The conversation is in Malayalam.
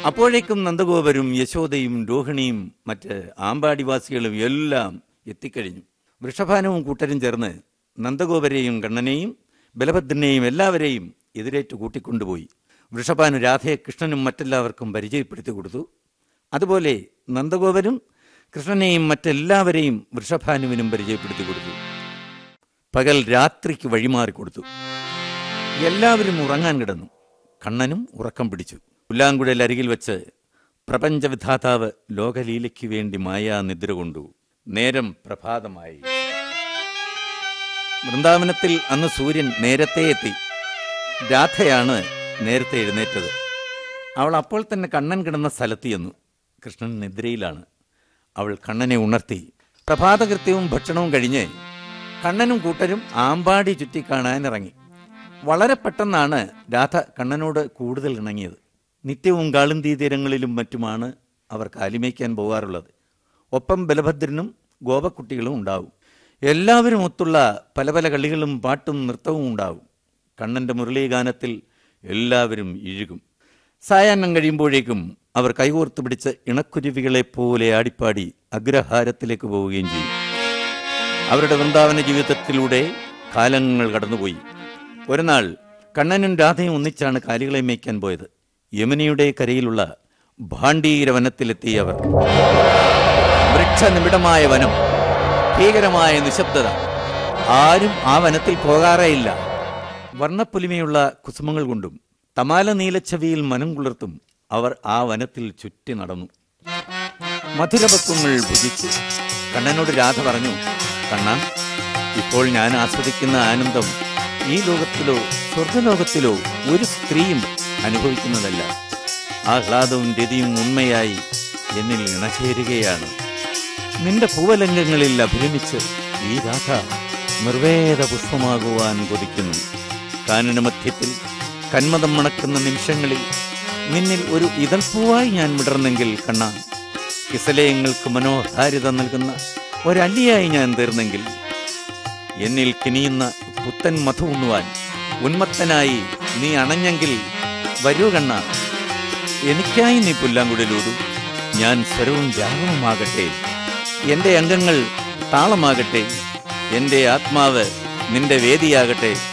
അപ്പോഴേക്കും നന്ദഗോപരും യശോദയും രോഹിണിയും മറ്റ് ആമ്പാടിവാസികളും എല്ലാം എത്തിക്കഴിഞ്ഞു വൃഷഭാനവും കൂട്ടരും ചേർന്ന് നന്ദഗോപരെയും കണ്ണനെയും ബലഭദ്രനെയും എല്ലാവരെയും എതിരേറ്റ് കൂട്ടിക്കൊണ്ടുപോയി വൃഷഭാനു രാധയെ കൃഷ്ണനും മറ്റെല്ലാവർക്കും പരിചയപ്പെടുത്തി കൊടുത്തു അതുപോലെ നന്ദഗോപരും കൃഷ്ണനെയും മറ്റെല്ലാവരെയും വൃഷഭാനുവിനും പരിചയപ്പെടുത്തി കൊടുത്തു പകൽ രാത്രിക്ക് വഴിമാറി കൊടുത്തു എല്ലാവരും ഉറങ്ങാൻ കിടന്നു കണ്ണനും ഉറക്കം പിടിച്ചു പുല്ലാങ്കുഴൽ അരികിൽ വെച്ച് പ്രപഞ്ചവിധാതാവ് ലോകലീലയ്ക്ക് വേണ്ടി മായാ നിദ്ര കൊണ്ടു നേരം പ്രഭാതമായി വൃന്ദാവനത്തിൽ അന്ന് സൂര്യൻ നേരത്തെ എത്തി രാധയാണ് നേരത്തെ എഴുന്നേറ്റത് അവൾ അപ്പോൾ തന്നെ കണ്ണൻ കിടന്ന സ്ഥലത്ത് ചെന്നു കൃഷ്ണൻ നിദ്രയിലാണ് അവൾ കണ്ണനെ ഉണർത്തി പ്രഭാതകൃത്യവും ഭക്ഷണവും കഴിഞ്ഞ് കണ്ണനും കൂട്ടരും ആമ്പാടി ചുറ്റി കാണാൻ ഇറങ്ങി വളരെ പെട്ടെന്നാണ് രാധ കണ്ണനോട് കൂടുതൽ ഇണങ്ങിയത് നിത്യവും കാളുന്തീ തീരങ്ങളിലും മറ്റുമാണ് അവർ കാലിമേക്കാൻ പോകാറുള്ളത് ഒപ്പം ബലഭദ്രനും ഗോപക്കുട്ടികളും ഉണ്ടാവും എല്ലാവരും ഒത്തുള്ള പല പല കളികളും പാട്ടും നൃത്തവും ഉണ്ടാവും കണ്ണൻ്റെ മുരളീഗാനത്തിൽ എല്ലാവരും ഇഴുകും സായാഹ്നം കഴിയുമ്പോഴേക്കും അവർ കൈകോർത്ത് പിടിച്ച് ഇണക്കുരുവികളെ പോലെ ആടിപ്പാടി അഗ്രഹാരത്തിലേക്ക് പോവുകയും ചെയ്യും അവരുടെ വൃന്ദാവന ജീവിതത്തിലൂടെ കാലങ്ങൾ കടന്നുപോയി ഒരു നാൾ കണ്ണനും രാധയും ഒന്നിച്ചാണ് കാലികളെ മേയ്ക്കാൻ പോയത് യമുനയുടെ കരയിലുള്ള ഭാണ്ഡീര വനത്തിലെത്തിയ അവർ വൃക്ഷനിബിഡമായ വനം ഭീകരമായ നിശബ്ദത ആരും ആ വനത്തിൽ പോകാറേയില്ല വർണ്ണപ്പൊലിമയുള്ള കുസുമങ്ങൾ കൊണ്ടും തമാല നീലച്ചവിയിൽ മനം കുളിർത്തും അവർ ആ വനത്തിൽ ചുറ്റി നടന്നു മധുരപക്വങ്ങൾ ഭുജിച്ചു കണ്ണനോട് രാധ പറഞ്ഞു കണ്ണ ഇപ്പോൾ ഞാൻ ആസ്വദിക്കുന്ന ആനന്ദം ഈ ലോകത്തിലോ സ്വർഗലോകത്തിലോ ഒരു സ്ത്രീയും അനുഭവിക്കുന്നതല്ല ആഹ്ലാദവും രതിയും ഉണ്മയായി എന്നിൽ ഇണചേരുകയാണ് നിന്റെ പൂവലംഗങ്ങളിൽ അഭിരമിച്ച് ഈ രാധ നിർവേദ പുഷ്പമാകുവാൻ കൊതിക്കുന്നു കാനനമധ്യത്തിൽ കന്മതം മണക്കുന്ന നിമിഷങ്ങളിൽ നിന്നിൽ ഒരു ഇതൾപ്പൂവായി ഞാൻ വിടർന്നെങ്കിൽ കണ്ണ കിസലയങ്ങൾക്ക് മനോഹാരിത നൽകുന്ന ഒരല്ലിയായി ഞാൻ തീർന്നെങ്കിൽ എന്നിൽ കിനിയുന്ന പുത്തൻ മധു ഉണ്ണുവാൻ ഉന്മത്തനായി നീ അണഞ്ഞെങ്കിൽ വരൂ കണ്ണ എനിക്കായി നീ പുല്ലാങ്കുഴലൂടു ഞാൻ സ്വരവും രാഗവുമാകട്ടെ എൻ്റെ അംഗങ്ങൾ താളമാകട്ടെ എൻ്റെ ആത്മാവ് നിന്റെ വേദിയാകട്ടെ